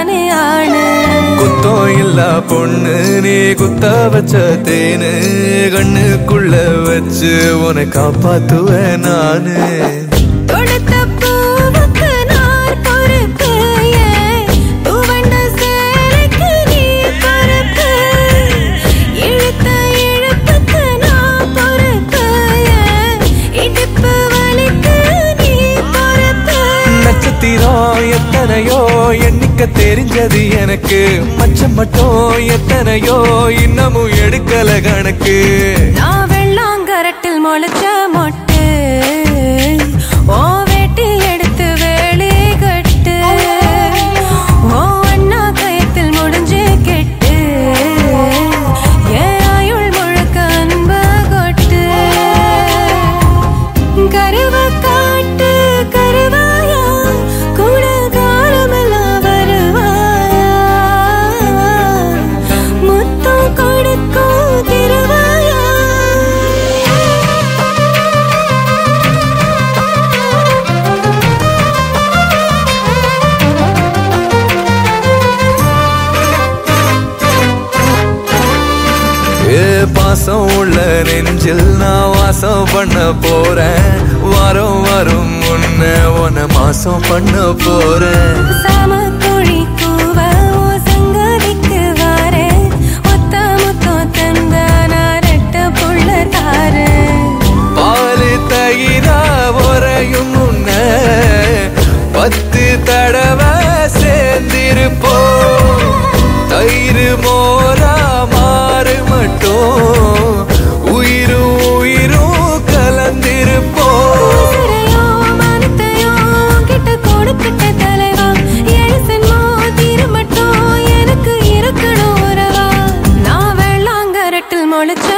தானே ஆணு குத்தம் இல்ல பொண்ணு நீ குத்த வச்ச தேனு கண்ணுக்குள்ள வச்சு உன்னை காப்பாத்துவேன் நானு கொடுத்த பூவுக்கு நார் பொறுப்பு ஏன் துவண்ட சேலைக்கு நீ பொறுப்பு இழுத்த இழுப்புக்கு நான் பொறுப்பு ஏன் இடுப்பு வலிக்கு நீ பொறுப்பு நட்சத்திரம் எத்தனையோ எண்ணிக்க தெரிஞ்சது எனக்கு மச்சம் மட்டும் எத்தனையோ இன்னமும் எடுக்கல கணக்கு நான் வெள்ளாங்கரட்டில் முளைச்ச மொட்டு ஓ வேட்டி எடுத்து வேலி கட்டு ஓ அண்ணா கயத்தில் முடிஞ்சு கெட்டு ஏன் ஆயுள் முழுக்க அன்ப கொட்டு கருவ காட்டு கருவாயா கூட காலமெல்லாம் வருவாயா முத்தம் கொடுக்கும் திருவாயா ஏ பாசம் உள்ள நெஞ்சில் நான் வாசம் பண்ண போறேன் வாரம் வரும் முன்ன உன்னை மாசம் பண்ண போறேன் சாமக்கோழி கூவ ஓ சங்கதிக்கு வாரேன் ஒத்த முத்தம் தந்த நான் ரெட்ட புள்ள தாரேன் பாலு தயிரா உறையும் முன்ன பத்து தடவை சேர்ந்திருப்போம் தயிர் மோரா மாறு மட்டும் உயிரும் உயிரும் கலந்திருப்போம் உசிரையோ மனத்தையோ கிட்ட கொடுக்கிட்ட தலைவா எரிசன்மோ தீர மட்டும் எனக்கு இருக்கணும் உறவா நான் வெள்ளாங்கரட்டில் முளைச்ச